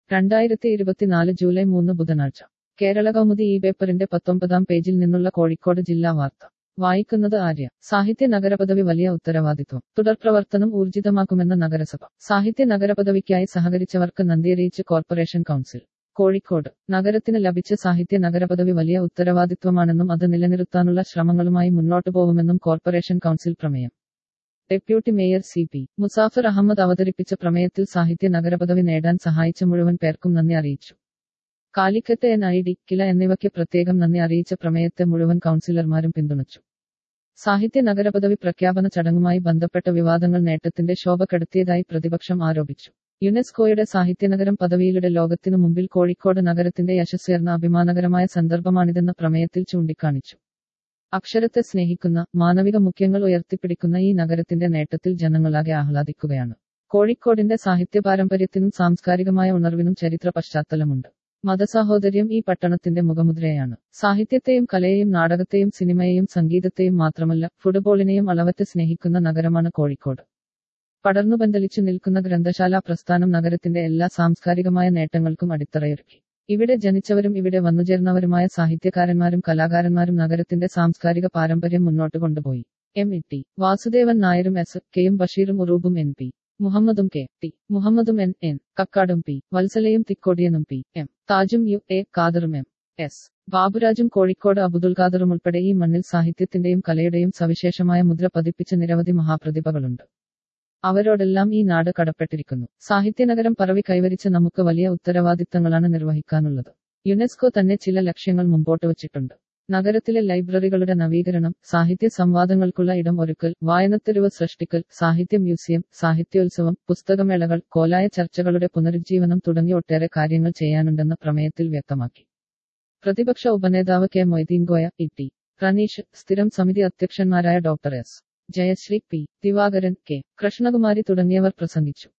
രണ്ടായിരത്തി ഇരുപത്തിനാല് ജൂലൈ മൂന്ന് ബുധനാഴ്ച കേരള കൗമുദി ഈ പേപ്പറിന്റെ പത്തൊമ്പതാം പേജിൽ നിന്നുള്ള കോഴിക്കോട് ജില്ലാ വാർത്ത വായിക്കുന്നത് ആര്യ സാഹിത്യ നഗരപദവി വലിയ ഉത്തരവാദിത്വം തുടർപ്രവർത്തനം ഊർജിതമാക്കുമെന്ന നഗരസഭ സാഹിത്യ നഗരപദവിക്കായി സഹകരിച്ചവർക്ക് നന്ദിയറിയിച്ച് കോർപ്പറേഷൻ കൗൺസിൽ കോഴിക്കോട് നഗരത്തിന് ലഭിച്ച സാഹിത്യ നഗരപദവി വലിയ ഉത്തരവാദിത്വമാണെന്നും അത് നിലനിർത്താനുള്ള ശ്രമങ്ങളുമായി മുന്നോട്ടു പോകുമെന്നും കോർപ്പറേഷൻ കൗൺസിൽ പ്രമേയം deputy mayor C P Musafar Ahammed അവതരിപ്പിച്ച പ്രമേയത്തിൽ സാഹിത്യ നഗരപദവി നേടാൻ സഹായിച്ച മുഴുവൻ പേർക്കും നന്ദി അറിയിച്ചു Calicut N I T KILA എന്നിവയ്ക്ക് പ്രത്യേകം നന്ദി അറിയിച്ച പ്രമേയത്തെ മുഴുവൻ കൗൺസിലർമാരും പിന്തുണച്ചു സാഹിത്യ നഗരപദവി പ്രഖ്യാപന ചടങ്ങുമായി ബന്ധപ്പെട്ട വിവാദങ്ങൾ നേട്ടത്തിന്റെ ശോഭ കെടുത്തിയതായി പ്രതിപക്ഷം ആരോപിച്ചു യുനെസ്കോയുടെ സാഹിത്യനഗരം പദവിയിലൂടെ ലോകത്തിനു മുമ്പിൽ കോഴിക്കോട് നഗരത്തിന്റെ യശസ്സുയർന്ന അഭിമാനകരമായ സന്ദർഭമാണിതെന്ന പ്രമേയത്തിൽ ചൂണ്ടിക്കാണിച്ചു അക്ഷരത്തെ സ്നേഹിക്കുന്ന മാനവിക മുഖ്യങ്ങൾ ഉയർത്തിപ്പിടിക്കുന്ന ഈ നഗരത്തിന്റെ നേട്ടത്തിൽ ജനങ്ങളാകെ ആഹ്ലാദിക്കുകയാണ് കോഴിക്കോടിന്റെ സാഹിത്യ പാരമ്പര്യത്തിനും സാംസ്കാരികമായ ഉണർവിനും ചരിത്ര പശ്ചാത്തലമുണ്ട് മതസാഹോദര്യം ഈ പട്ടണത്തിന്റെ മുഖമുദ്രയാണ് സാഹിത്യത്തെയും കലയെയും നാടകത്തെയും സിനിമയെയും സംഗീതത്തെയും മാത്രമല്ല ഫുട്ബോളിനെയും അളവറ്റ് സ്നേഹിക്കുന്ന നഗരമാണ് കോഴിക്കോട് പടർന്നു പന്തലിച്ചു നിൽക്കുന്ന ഗ്രന്ഥശാല പ്രസ്ഥാനം നഗരത്തിന്റെ എല്ലാ സാംസ്കാരികമായ നേട്ടങ്ങൾക്കും അടിത്തറയൊരുക്കി ഇവിടെ ജനിച്ചവരും ഇവിടെ വന്നുചേർന്നവരുമായ സാഹിത്യകാരന്മാരും കലാകാരന്മാരും നഗരത്തിന്റെ സാംസ്കാരിക പാരമ്പര്യം മുന്നോട്ട് കൊണ്ടുപോയി എം ഇ ടി വാസുദേവൻ നായരും എസ് കെയും ബഷീറും ഉറൂബും എൻ പി മുഹമ്മദും കെ ടി മുഹമ്മദും എൻ എൻ കക്കാടും പി വത്സലയും തിക്കോടിയനും പി എം താജും യു എ ഖാദറും എം എസ് ബാബുരാജും കോഴിക്കോട് അബുദുൽ ഖാദറും ഉൾപ്പെടെ ഈ മണ്ണിൽ സാഹിത്യത്തിന്റെയും കലയുടെയും സവിശേഷമായ മുദ്ര പതിപ്പിച്ച നിരവധി മഹാപ്രതിഭകളുണ്ട് അവരോടെല്ലാം ഈ നാട് കടപ്പെട്ടിരിക്കുന്നു സാഹിത്യനഗരം പറവി കൈവരിച്ച നമുക്ക് വലിയ ഉത്തരവാദിത്തങ്ങളാണ് നിർവഹിക്കാനുള്ളത് യുനെസ്കോ തന്നെ ചില ലക്ഷ്യങ്ങൾ മുമ്പോട്ട് വച്ചിട്ടുണ്ട് നഗരത്തിലെ ലൈബ്രറികളുടെ നവീകരണം സാഹിത്യ സംവാദങ്ങൾക്കുള്ള ഇടം ഒരുക്കൽ വായനത്തെരുവ് സൃഷ്ടിക്കൽ സാഹിത്യ മ്യൂസിയം സാഹിത്യോത്സവം പുസ്തകമേളകൾ കോലായ ചർച്ചകളുടെ പുനരുജ്ജീവനം തുടങ്ങി ഒട്ടേറെ കാര്യങ്ങൾ ചെയ്യാനുണ്ടെന്ന് പ്രമേയത്തിൽ വ്യക്തമാക്കി പ്രതിപക്ഷ ഉപനേതാവ് K Moideen Goya E T Ranish സ്ഥിരം സമിതി അധ്യക്ഷന്മാരായ doctor S Jayasree P Divakaran K Krishnakumari തുടങ്ങിയവർ പ്രസംഗിച്ചു